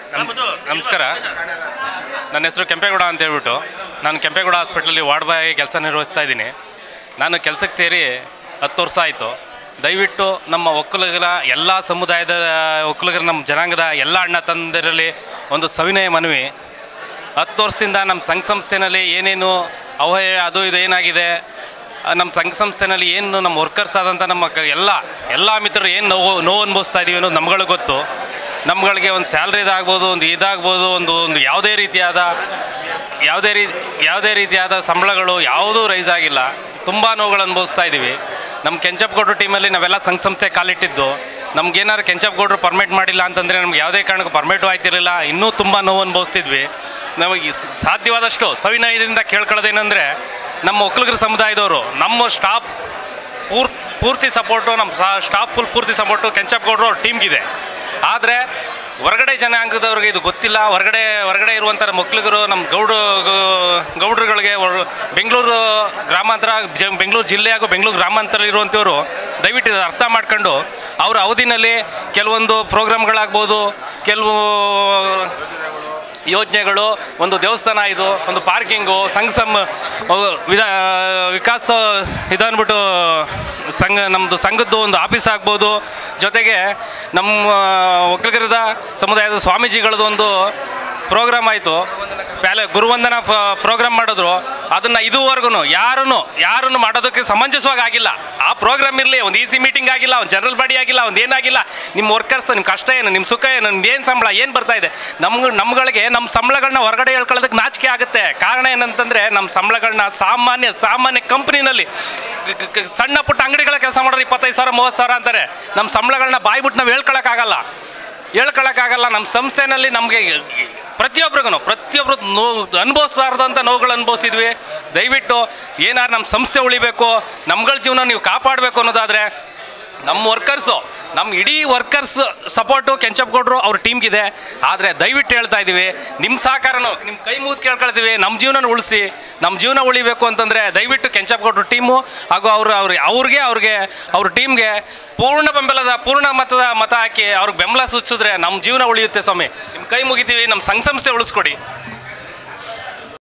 ನಮಸ್ ನಮಸ್ಕಾರ ನನ್ನ ಹೆಸರು ಕೆಂಪೇಗೌಡ ಅಂತ ಹೇಳ್ಬಿಟ್ಟು ನಾನು ಕೆಂಪೇಗೌಡ ಹಾಸ್ಪಿಟ್ಲಲ್ಲಿ ವಾರ್ಡ್ ಬಾಯ್ ಕೆಲಸ ನಿರ್ವಹಿಸ್ತಾ ಇದ್ದೀನಿ ನಾನು ಕೆಲಸಕ್ಕೆ ಸೇರಿ ಹತ್ತು ವರ್ಷ ಆಯಿತು ದಯವಿಟ್ಟು ನಮ್ಮ ಒಕ್ಕಲಿಗರ ಎಲ್ಲ ಸಮುದಾಯದ ಒಕ್ಕಲಿಗರ ನಮ್ಮ ಜನಾಂಗದ ಎಲ್ಲ ಅಣ್ಣ ತಂದಿರಲಿ ಒಂದು ಸವಿನಯ ಮನವಿ ಹತ್ತು ವರ್ಷದಿಂದ ನಮ್ಮ ಸಂಘ ಸಂಸ್ಥೆನಲ್ಲಿ ಏನೇನು ಅವಹಯ ಅದು ಇದು ಏನಾಗಿದೆ ಆ, ನಮ್ಮ ಸಂಘ ಸಂಸ್ಥೆನಲ್ಲಿ ಏನು ನಮ್ಮ ವರ್ಕರ್ಸ್ ಆದಂಥ ನಮ್ಮ ಕ- ಎಲ್ಲ ಎಲ್ಲ ಮಿತ್ರರು ಏನು ನೋವು ನೋವು ಅನುಭವಿಸ್ತಾ ಇದ್ದೀವಿ ಅನ್ನೋದು ನಮ್ಗಳಿಗೆ ಗೊತ್ತು ನಮ್ಗಳಿಗೆ ಒಂದು ಸ್ಯಾಲ್ರಿ ಇದಾಗ್ಬೋದು ಒಂದು ಇದಾಗ್ಬೋದು ಒಂದು ಒಂದು ಯಾವುದೇ ರೀತಿಯಾದ ಯಾವುದೇ ರೀ ಯಾವುದೇ ರೀತಿಯಾದ ಸಂಬಳಗಳು ಯಾವುದೂ ರೈಸ್ ಆಗಿಲ್ಲ ತುಂಬ ನೋವುಗಳು ಅನುಭವಿಸ್ತಾ ಇದ್ದೀವಿ ನಮ್ಮ ಕೆಂಚಪ್ಪಗೌಡ್ರು ಟೀಮಲ್ಲಿ ನಾವೆಲ್ಲ ಸಂಘ ಸಂಸ್ಥೆ ಕಾಲಿಟ್ಟಿದ್ದು ನಮ್ಗೇನಾದ್ರು ಕೆಂಚಪ್ಪಗೌಡ್ರು ಪರ್ಮಿಟ್ ಮಾಡಿಲ್ಲ ಅಂತಂದರೆ ನಮ್ಗೆ ಯಾವುದೇ ಕಾರಣಕ್ಕೂ ಪರ್ಮಿಟು ಆಯ್ತಿರಲಿಲ್ಲ ಇನ್ನೂ ತುಂಬ ನೋವು ಅನುಭವಿಸ್ತಿದ್ವಿ ನಮಗೆ ಸ- ಸಾಧ್ಯವಾದಷ್ಟು ಸವಿನಯದಿಂದ ಕೇಳ್ಕೊಳ್ಳೋದೇನೆಂದರೆ ನಮ್ಮ ಒಕ್ಕಲಿಗರ ಸಮುದಾಯದವರು ನಮ್ಮ ಸ್ಟಾಫ್ ಪೂರ್ ಪೂರ್ತಿ ಸಪೋರ್ಟು ನಮ್ಮ ಸ್ಟಾಫ್ ಫುಲ್ ಪೂರ್ತಿ ಸಪೋರ್ಟು ಕೆಂಚಪ್ಪಗೌಡರು ಅವ್ರ ಟೀಮ್ಗಿದೆ ಆದರೆ ಹೊರಗಡೆ ಜನಾಂಗದವ್ರಿಗೆ ಇದು ಗೊತ್ತಿಲ್ಲ ಹೊರಗಡೆ ಹೊರಗಡೆ ಇರುವಂಥ ನಮ್ಮ ಒಕ್ಕಲಿಗರು ನಮ್ಮ ಗೌಡ ಗೌಡ್ರುಗಳಿಗೆ ಹೊರ- ಬೆಂಗಳೂರು ಗ್ರಾಮಾಂತರ ಜ- ಬೆಂಗಳೂರು ಜಿಲ್ಲೆ ಹಾಗೂ ಬೆಂಗಳೂರು ಗ್ರಾಮಾಂತರ ಇರುವಂಥವ್ರು ದಯವಿಟ್ಟು ಇದು ಅರ್ಥ ಮಾಡ್ಕೊಂಡು ಅವರ ಅವಧಿನಲ್ಲಿ ಕೆಲವೊಂದು ಪ್ರೋಗ್ರಾಮ್ಗಳಾಗ್ಬೋದು ಕೆಲವು ಯೋಜನೆಗಳು ಒಂದು ದೇವಸ್ಥಾನ ಇದು ಒಂದು ಪಾರ್ಕಿಂಗು ಸಂಘ ಸಮ್ ವಿಧ ವಿಕಾಸ ಇದನ್ಬಿಟ್ಟು ಸಂಘ ನಮ್ಮದು ಸಂಘದ್ದು ಒಂದು ಆಫೀಸ್ ಆಗ್ಬೋದು ಜೊತೆಗೆ ನಮ್ಮ ಒಕ್ಕಲಿಗರದ ಸಮುದಾಯದ ಸ್ವಾಮೀಜಿಗಳದ್ದು ಒಂದು ಪ್ರೋಗ್ರಾಮ್ ಆಯಿತು ಪ್ಯಾಲೆ ಗುರುವಂದನ ಪ್ರೋಗ್ರಾಮ್ ಮಾಡಿದ್ರು ಅದನ್ನು ಇದುವರೆಗೂ ಯಾರೂ ಯಾರನ್ನು ಮಾಡೋದಕ್ಕೆ ಸಮಂಜಸವಾಗಿ ಆಗಿಲ್ಲ ಆ ಪ್ರೋಗ್ರಾಮ್ ಇರಲಿ ಒಂದು ಇ ಸಿ ಮೀಟಿಂಗ್ ಆಗಿಲ್ಲ ಒಂದು ಜನರಲ್ ಬಾಡಿ ಆಗಿಲ್ಲ ಒಂದು ಏನಾಗಿಲ್ಲ ನಿಮ್ಮ ವರ್ಕರ್ಸ್ ನಿಮ್ಮ ಕಷ್ಟ ಏನು ನಿಮ್ಮ ಸುಖ ಏನು ನಿಮ್ದು ಏನು ಸಂಬಳ ಏನು ಬರ್ತಾ ಇದೆ ನಮ್ಗೆ ನಮ್ಗಳಿಗೆ ನಮ್ಮ ಸಂಬಳಗಳನ್ನ ಹೊರಗಡೆ ಹೇಳ್ಕೊಳ್ಳೋದಕ್ಕೆ ನಾಚಿಕೆ ಆಗುತ್ತೆ ಕಾರಣ ಏನಂತಂದರೆ ನಮ್ಮ ಸಂಬಳಗಳನ್ನ ಸಾಮಾನ್ಯ ಸಾಮಾನ್ಯ ಕಂಪ್ನಿನಲ್ಲಿ ಸಣ್ಣ ಪುಟ್ಟ ಅಂಗಡಿಗಳ ಕೆಲಸ ಮಾಡೋರು ಇಪ್ಪತ್ತೈದು ಸಾವಿರ ಮೂವತ್ತು ಸಾವಿರ ಅಂತಾರೆ ನಮ್ಮ ಸಂಬಳಗಳನ್ನ ಬಾಯ್ಬಿಟ್ಟು ನಾವು ಹೇಳ್ಕೊಳಕ್ಕಾಗಲ್ಲ ಹೇಳ್ಕೊಳಕ್ಕಾಗಲ್ಲ ನಮ್ಮ ಸಂಸ್ಥೆನಲ್ಲಿ ನಮಗೆ ಪ್ರತಿಯೊಬ್ರಿಗೂ ಪ್ರತಿಯೊಬ್ರು ನೋವು ಅನುಭವಿಸಬಾರ್ದು ಅಂತ ನೋವುಗಳು ಅನುಭವಿಸಿದ್ವಿ ದಯವಿಟ್ಟು ಏನಾರು ನಮ್ಮ ಸಂಸ್ಥೆ ಉಳಿಬೇಕು ನಮ್ಗಳ ಜೀವನ ನೀವು ಕಾಪಾಡಬೇಕು ಅನ್ನೋದಾದರೆ ನಮ್ಮ ವರ್ಕರ್ಸು ನಮ್ಮ ಇಡೀ ವರ್ಕರ್ಸ್ ಸಪೋರ್ಟು ಕೆಂಚಪ್ಪಗೌಡರು ಅವ್ರ ಟೀಮ್ಗಿದೆ ಆದರೆ ದಯವಿಟ್ಟು ಹೇಳ್ತಾ ಇದ್ದೀವಿ ನಿಮ್ಮ ಸಹಕಾರನೂ ನಿಮ್ಮ ಕೈ ಮುಗಿದು ಕೇಳ್ಕೊಳ್ತೀವಿ ನಮ್ಮ ಜೀವನ ಉಳಿಸಿ ನಮ್ಮ ಜೀವನ ಉಳಿಬೇಕು ಅಂತಂದರೆ ದಯವಿಟ್ಟು ಕೆಂಚಪ್ಪಗೌಡರು ಟೀಮು ಹಾಗೂ ಅವರು ಅವ್ರ ಅವ್ರಿಗೆ ಅವ್ರಿಗೆ ಅವ್ರ ಟೀಮ್ಗೆ ಪೂರ್ಣ ಬೆಂಬಲದ ಪೂರ್ಣ ಮತದ ಮತ ಹಾಕಿ ಅವ್ರಿಗೆ ಬೆಂಬಲ ಸೂಚಿಸಿದ್ರೆ ನಮ್ಮ ಜೀವನ ಉಳಿಯುತ್ತೆ ಸ್ವಾಮಿ ನಿಮ್ಮ ಕೈ ಮುಗಿತೀವಿ ನಮ್ಮ ಸಂಘ ಸಂಸ್ಥೆ ಉಳಿಸ್ಕೊಡಿ